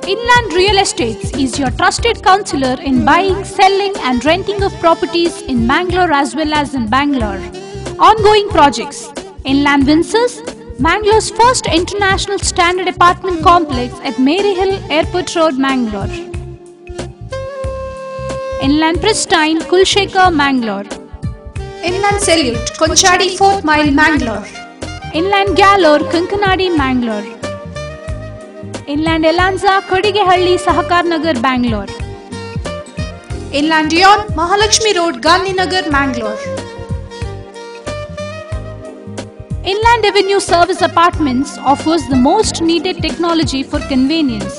Inland Real Estates is your trusted counselor in buying, selling, and renting of properties in Bangalore as well as in Bangalore. Ongoing projects Inland Windsors, Bangalore's first international standard apartment complex at Maryhill Airport Road, Mangalore. Inland Pristine, Kulshekar, Mangalore. Inland Salute, Konchadi 4th Mile, Mangalore. Inland Galore, Kunkanadi, Mangalore. Inland Elanza, Kodigehalli, Sahakar Nagar, Bangalore. Inland Dion, Mahalakshmi Road, Gandhinagar, Mangalore. Inland Avenue Service Apartments offers the most needed technology for convenience.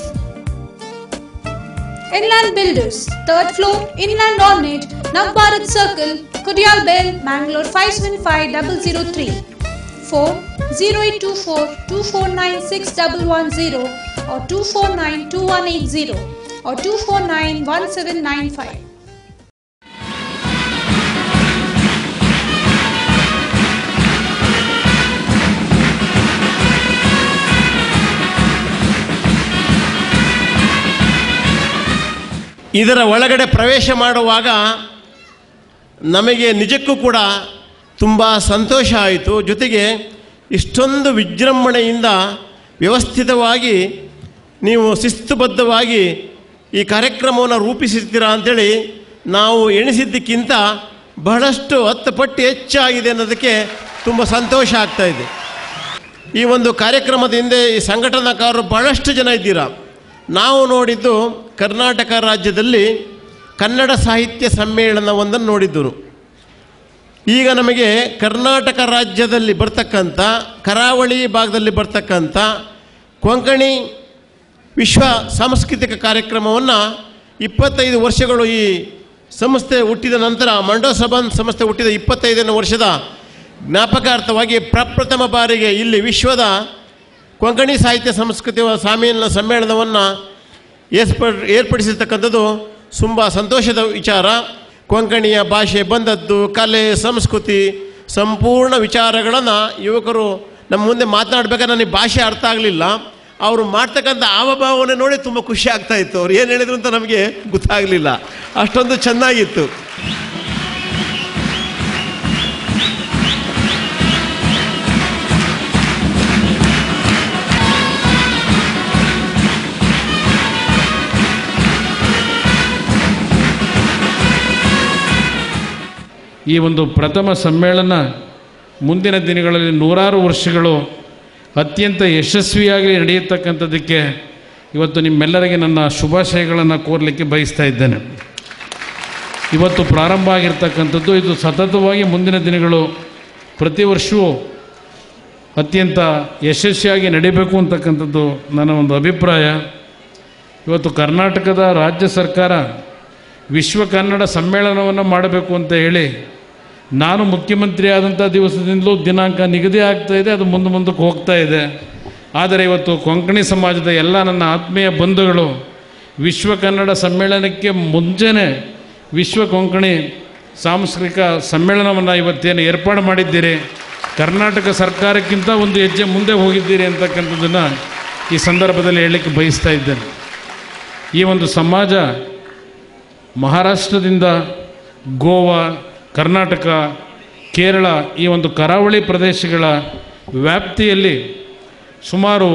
Inland Builders, 3rd floor, Inland Ornate, Navbharat Circle, Kudyal Bell, Mangalore 575003. Phone 0824 249 6110 or 249 2180 or 249 1795. ಇದರ ಒಳಗಡೆ ಪ್ರವೇಶ ಮಾಡುವಾಗ ನಮಗೆ ನಿಜಕ್ಕೂ ಕೂಡ ತುಂಬ ಸಂತೋಷ ಆಯಿತು ಜೊತೆಗೆ ಇಷ್ಟೊಂದು ವಿಜೃಂಭಣೆಯಿಂದ ವ್ಯವಸ್ಥಿತವಾಗಿ ನೀವು ಶಿಸ್ತುಬದ್ಧವಾಗಿ ಈ ಕಾರ್ಯಕ್ರಮವನ್ನು ರೂಪಿಸಿರ್ತೀರಾ ಅಂಥೇಳಿ ನಾವು ಎಣಿಸಿದ್ದಕ್ಕಿಂತ ಬಹಳಷ್ಟು ಹತ್ತು ಪಟ್ಟು ಹೆಚ್ಚಾಗಿದೆ ಅನ್ನೋದಕ್ಕೆ ತುಂಬ ಸಂತೋಷ ಆಗ್ತಾ ಇದೆ ಈ ಒಂದು ಕಾರ್ಯಕ್ರಮದ ಹಿಂದೆ ಈ ಸಂಘಟನಾಕಾರರು ಬಹಳಷ್ಟು ಜನ ಇದ್ದೀರಾ ನಾವು ನೋಡಿದ್ದು ಕರ್ನಾಟಕ ರಾಜ್ಯದಲ್ಲಿ ಕನ್ನಡ ಸಾಹಿತ್ಯ ಸಮ್ಮೇಳನವೊಂದನ್ನು ನೋಡಿದ್ದರು ಈಗ ನಮಗೆ ಕರ್ನಾಟಕ ರಾಜ್ಯದಲ್ಲಿ ಬರ್ತಕ್ಕಂಥ ಕರಾವಳಿ ಭಾಗದಲ್ಲಿ ಬರ್ತಕ್ಕಂಥ ಕೊಂಕಣಿ ವಿಶ್ವ ಸಾಂಸ್ಕೃತಿಕ ಕಾರ್ಯಕ್ರಮವನ್ನು ಇಪ್ಪತ್ತೈದು ವರ್ಷಗಳು ಈ ಸಂಸ್ಥೆ ಹುಟ್ಟಿದ ನಂತರ ಮಂಡೋಸಭನ್ ಸಂಸ್ಥೆ ಹುಟ್ಟಿದ ಇಪ್ಪತ್ತೈದನೇ ವರ್ಷದ ಜ್ಞಾಪಕಾರ್ಥವಾಗಿ ಪ್ರಪ್ರಥಮ ಬಾರಿಗೆ ಇಲ್ಲಿ ವಿಶ್ವದ ಕೊಂಕಣಿ ಸಾಹಿತ್ಯ ಸಂಸ್ಕೃತಿ ಸಾಮ್ಮೇಳನ ಸಮ್ಮೇಳನವನ್ನು ಏರ್ಪಡ್ ಏರ್ಪಡಿಸಿರ್ತಕ್ಕಂಥದ್ದು ತುಂಬ ಸಂತೋಷದ ವಿಚಾರ ಕೊಂಕಣಿಯ ಭಾಷೆ ಬಂದದ್ದು ಕಲೆ ಸಂಸ್ಕೃತಿ ಸಂಪೂರ್ಣ ವಿಚಾರಗಳನ್ನು ಯುವಕರು ನಮ್ಮ ಮುಂದೆ ಮಾತನಾಡ್ಬೇಕಾದ್ರೆ ನನಗೆ ಭಾಷೆ ಅರ್ಥ ಆಗಲಿಲ್ಲ ಅವರು ಮಾಡ್ತಕ್ಕಂಥ ಹಾವಭಾವನೆ ನೋಡಿ ತುಂಬ ಖುಷಿ ಆಗ್ತಾ ಇತ್ತು ಅವ್ರು ಏನು ಹೇಳಿದ್ರು ಅಂತ ನಮಗೆ ಗೊತ್ತಾಗಲಿಲ್ಲ ಅಷ್ಟೊಂದು ಚೆನ್ನಾಗಿತ್ತು ಈ ಒಂದು ಪ್ರಥಮ ಸಮ್ಮೇಳನ ಮುಂದಿನ ದಿನಗಳಲ್ಲಿ ನೂರಾರು ವರ್ಷಗಳು ಅತ್ಯಂತ ಯಶಸ್ವಿಯಾಗಿ ನಡೆಯತಕ್ಕಂಥದ್ದಕ್ಕೆ ಇವತ್ತು ನಿಮ್ಮೆಲ್ಲರಿಗೆ ನನ್ನ ಶುಭಾಶಯಗಳನ್ನು ಕೋರಲಿಕ್ಕೆ ಬಯಸ್ತಾ ಇದ್ದೇನೆ ಇವತ್ತು ಪ್ರಾರಂಭ ಆಗಿರ್ತಕ್ಕಂಥದ್ದು ಇದು ಸತತವಾಗಿ ಮುಂದಿನ ದಿನಗಳು ಪ್ರತಿ ವರ್ಷವೂ ಅತ್ಯಂತ ಯಶಸ್ವಿಯಾಗಿ ನಡೀಬೇಕು ಅಂತಕ್ಕಂಥದ್ದು ನನ್ನ ಒಂದು ಅಭಿಪ್ರಾಯ ಇವತ್ತು ಕರ್ನಾಟಕದ ರಾಜ್ಯ ಸರ್ಕಾರ ವಿಶ್ವ ಕನ್ನಡ ಸಮ್ಮೇಳನವನ್ನು ಮಾಡಬೇಕು ಅಂತ ಹೇಳಿ ನಾನು ಮುಖ್ಯಮಂತ್ರಿ ಆದಂಥ ದಿವಸದಿಂದಲೂ ದಿನಾಂಕ ನಿಗದಿ ಆಗ್ತಾ ಇದೆ ಅದು ಮುಂದೆ ಮುಂದಕ್ಕೆ ಹೋಗ್ತಾ ಇದೆ ಆದರೆ ಇವತ್ತು ಕೊಂಕಣಿ ಸಮಾಜದ ಎಲ್ಲ ನನ್ನ ಆತ್ಮೀಯ ಬಂಧುಗಳು ವಿಶ್ವ ಕನ್ನಡ ಸಮ್ಮೇಳನಕ್ಕೆ ಮುಂಚೆನೇ ವಿಶ್ವ ಕೊಂಕಣಿ ಸಾಂಸ್ಕೃತಿಕ ಸಮ್ಮೇಳನವನ್ನು ಇವತ್ತೇನು ಏರ್ಪಾಡು ಮಾಡಿದ್ದೀರಿ ಕರ್ನಾಟಕ ಸರ್ಕಾರಕ್ಕಿಂತ ಒಂದು ಹೆಜ್ಜೆ ಮುಂದೆ ಹೋಗಿದ್ದೀರಿ ಅಂತಕ್ಕಂಥದ್ದನ್ನು ಈ ಸಂದರ್ಭದಲ್ಲಿ ಹೇಳಲಿಕ್ಕೆ ಬಯಸ್ತಾ ಇದ್ದೇನೆ ಈ ಒಂದು ಸಮಾಜ ಮಹಾರಾಷ್ಟ್ರದಿಂದ ಗೋವಾ ಕರ್ನಾಟಕ ಕೇರಳ ಈ ಒಂದು ಕರಾವಳಿ ಪ್ರದೇಶಗಳ ವ್ಯಾಪ್ತಿಯಲ್ಲಿ ಸುಮಾರು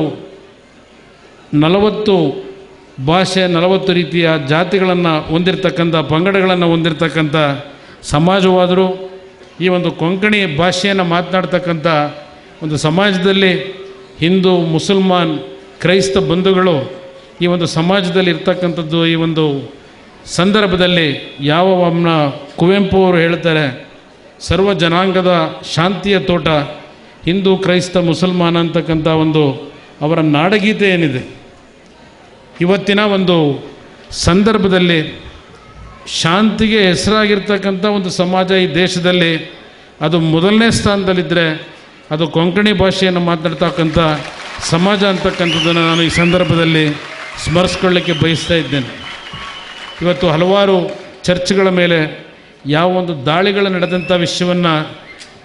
ನಲವತ್ತು ಭಾಷೆ ನಲವತ್ತು ರೀತಿಯ ಜಾತಿಗಳನ್ನು ಹೊಂದಿರತಕ್ಕಂಥ ಪಂಗಡಗಳನ್ನು ಹೊಂದಿರತಕ್ಕಂಥ ಸಮಾಜವಾದರೂ ಈ ಒಂದು ಕೊಂಕಣಿ ಭಾಷೆಯನ್ನು ಮಾತನಾಡ್ತಕ್ಕಂಥ ಒಂದು ಸಮಾಜದಲ್ಲಿ ಹಿಂದೂ ಮುಸಲ್ಮಾನ್ ಕ್ರೈಸ್ತ ಬಂಧುಗಳು ಈ ಒಂದು ಸಮಾಜದಲ್ಲಿ ಇರ್ತಕ್ಕಂಥದ್ದು ಈ ಒಂದು ಸಂದರ್ಭದಲ್ಲಿ ಯಾವ ಒಮ್ಮನ ಕುವೆಂಪು ಅವರು ಹೇಳ್ತಾರೆ ಸರ್ವ ಜನಾಂಗದ ಶಾಂತಿಯ ತೋಟ ಹಿಂದೂ ಕ್ರೈಸ್ತ ಮುಸಲ್ಮಾನ ಅಂತಕ್ಕಂಥ ಒಂದು ಅವರ ನಾಡಗೀತೆ ಏನಿದೆ ಇವತ್ತಿನ ಒಂದು ಸಂದರ್ಭದಲ್ಲಿ ಶಾಂತಿಗೆ ಹೆಸರಾಗಿರ್ತಕ್ಕಂಥ ಒಂದು ಸಮಾಜ ಈ ದೇಶದಲ್ಲಿ ಅದು ಮೊದಲನೇ ಸ್ಥಾನದಲ್ಲಿದ್ದರೆ ಅದು ಕೊಂಕಣಿ ಭಾಷೆಯನ್ನು ಮಾತನಾಡ್ತಕ್ಕಂಥ ಸಮಾಜ ಅಂತಕ್ಕಂಥದ್ದನ್ನು ನಾನು ಈ ಸಂದರ್ಭದಲ್ಲಿ ಸ್ಮರಿಸ್ಕೊಳ್ಳಿಕ್ಕೆ ಬಯಸ್ತಾ ಇದ್ದೇನೆ ಇವತ್ತು ಹಲವಾರು ಚರ್ಚ್ಗಳ ಮೇಲೆ ಯಾವ ಒಂದು ದಾಳಿಗಳು ನಡೆದಂಥ ವಿಷಯವನ್ನು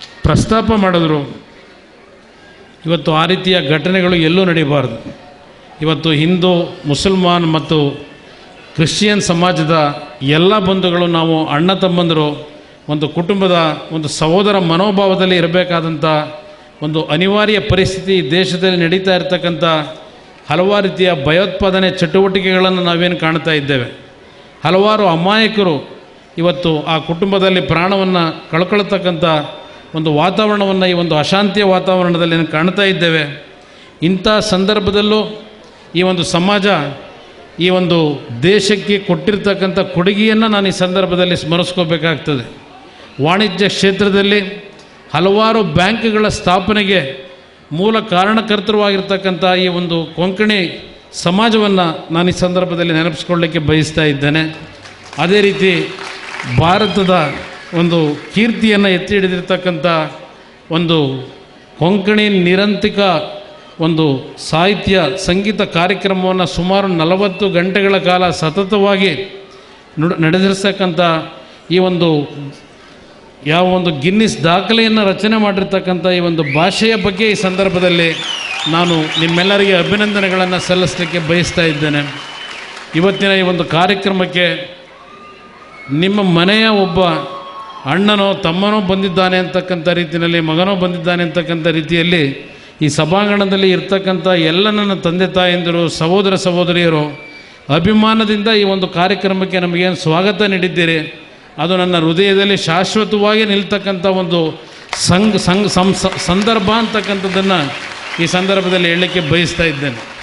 ಪ್ರಸ್ತಾಪ ಮಾಡಿದ್ರು ಇವತ್ತು ಆ ರೀತಿಯ ಘಟನೆಗಳು ಎಲ್ಲೂ ನಡೀಬಾರ್ದು ಇವತ್ತು ಹಿಂದೂ ಮುಸಲ್ಮಾನ್ ಮತ್ತು ಕ್ರಿಶ್ಚಿಯನ್ ಸಮಾಜದ ಎಲ್ಲ ಬಂಧುಗಳು ನಾವು ಅಣ್ಣ ತಮ್ಮಂದರು ಒಂದು ಕುಟುಂಬದ ಒಂದು ಸಹೋದರ ಮನೋಭಾವದಲ್ಲಿ ಇರಬೇಕಾದಂಥ ಒಂದು ಅನಿವಾರ್ಯ ಪರಿಸ್ಥಿತಿ ಈ ದೇಶದಲ್ಲಿ ನಡೀತಾ ಇರತಕ್ಕಂಥ ಹಲವಾರು ರೀತಿಯ ಭಯೋತ್ಪಾದನೆ ಚಟುವಟಿಕೆಗಳನ್ನು ನಾವೇನು ಕಾಣ್ತಾ ಇದ್ದೇವೆ ಹಲವಾರು ಅಮಾಯಕರು ಇವತ್ತು ಆ ಕುಟುಂಬದಲ್ಲಿ ಪ್ರಾಣವನ್ನು ಕಳ್ಕೊಳ್ತಕ್ಕಂಥ ಒಂದು ವಾತಾವರಣವನ್ನು ಈ ಒಂದು ಅಶಾಂತಿಯ ವಾತಾವರಣದಲ್ಲಿ ನಾವು ಕಾಣ್ತಾ ಇದ್ದೇವೆ ಇಂಥ ಸಂದರ್ಭದಲ್ಲೂ ಈ ಒಂದು ಸಮಾಜ ಈ ಒಂದು ದೇಶಕ್ಕೆ ಕೊಟ್ಟಿರ್ತಕ್ಕಂಥ ಕೊಡುಗೆಯನ್ನು ನಾನು ಈ ಸಂದರ್ಭದಲ್ಲಿ ಸ್ಮರಿಸ್ಕೋಬೇಕಾಗ್ತದೆ ವಾಣಿಜ್ಯ ಕ್ಷೇತ್ರದಲ್ಲಿ ಹಲವಾರು ಬ್ಯಾಂಕ್ಗಳ ಸ್ಥಾಪನೆಗೆ ಮೂಲ ಕಾರಣಕರ್ತೃವಾಗಿರ್ತಕ್ಕಂಥ ಈ ಒಂದು ಕೊಂಕಣಿ ಸಮಾಜವನ್ನು ನಾನು ಈ ಸಂದರ್ಭದಲ್ಲಿ ನೆನಪಿಸ್ಕೊಳ್ಳಿಕ್ಕೆ ಬಯಸ್ತಾ ಇದ್ದೇನೆ ಅದೇ ರೀತಿ ಭಾರತದ ಒಂದು ಕೀರ್ತಿಯನ್ನು ಎತ್ತಿ ಹಿಡಿದಿರ್ತಕ್ಕಂಥ ಒಂದು ಕೊಂಕಣಿ ನಿರಂತಿಕ ಒಂದು ಸಾಹಿತ್ಯ ಸಂಗೀತ ಕಾರ್ಯಕ್ರಮವನ್ನು ಸುಮಾರು ನಲವತ್ತು ಗಂಟೆಗಳ ಕಾಲ ಸತತವಾಗಿ ನುಡ ನಡೆದಿರ್ತಕ್ಕಂಥ ಈ ಒಂದು ಯಾವ ಒಂದು ಗಿನ್ನಿಸ್ ದಾಖಲೆಯನ್ನು ರಚನೆ ಮಾಡಿರ್ತಕ್ಕಂಥ ಈ ಒಂದು ಭಾಷೆಯ ಬಗ್ಗೆ ಈ ಸಂದರ್ಭದಲ್ಲಿ ನಾನು ನಿಮ್ಮೆಲ್ಲರಿಗೆ ಅಭಿನಂದನೆಗಳನ್ನು ಸಲ್ಲಿಸಲಿಕ್ಕೆ ಬಯಸ್ತಾ ಇದ್ದೇನೆ ಇವತ್ತಿನ ಈ ಒಂದು ಕಾರ್ಯಕ್ರಮಕ್ಕೆ ನಿಮ್ಮ ಮನೆಯ ಒಬ್ಬ ಅಣ್ಣನೋ ತಮ್ಮನೋ ಬಂದಿದ್ದಾನೆ ಅಂತಕ್ಕಂಥ ರೀತಿಯಲ್ಲಿ ಮಗನೋ ಬಂದಿದ್ದಾನೆ ಅಂತಕ್ಕಂಥ ರೀತಿಯಲ್ಲಿ ಈ ಸಭಾಂಗಣದಲ್ಲಿ ಇರ್ತಕ್ಕಂಥ ಎಲ್ಲ ನನ್ನ ತಂದೆ ತಾಯಂದಿರು ಸಹೋದರ ಸಹೋದರಿಯರು ಅಭಿಮಾನದಿಂದ ಈ ಒಂದು ಕಾರ್ಯಕ್ರಮಕ್ಕೆ ನಮಗೇನು ಸ್ವಾಗತ ನೀಡಿದ್ದೀರಿ ಅದು ನನ್ನ ಹೃದಯದಲ್ಲಿ ಶಾಶ್ವತವಾಗಿ ನಿಲ್ತಕ್ಕಂಥ ಒಂದು ಸಂಗ್ ಸಂಗ್ ಸಂದರ್ಭ ಅಂತಕ್ಕಂಥದ್ದನ್ನು ಈ ಸಂದರ್ಭದಲ್ಲಿ ಹೇಳಲಿಕ್ಕೆ ಬಯಸ್ತಾ ಇದ್ದೇನೆ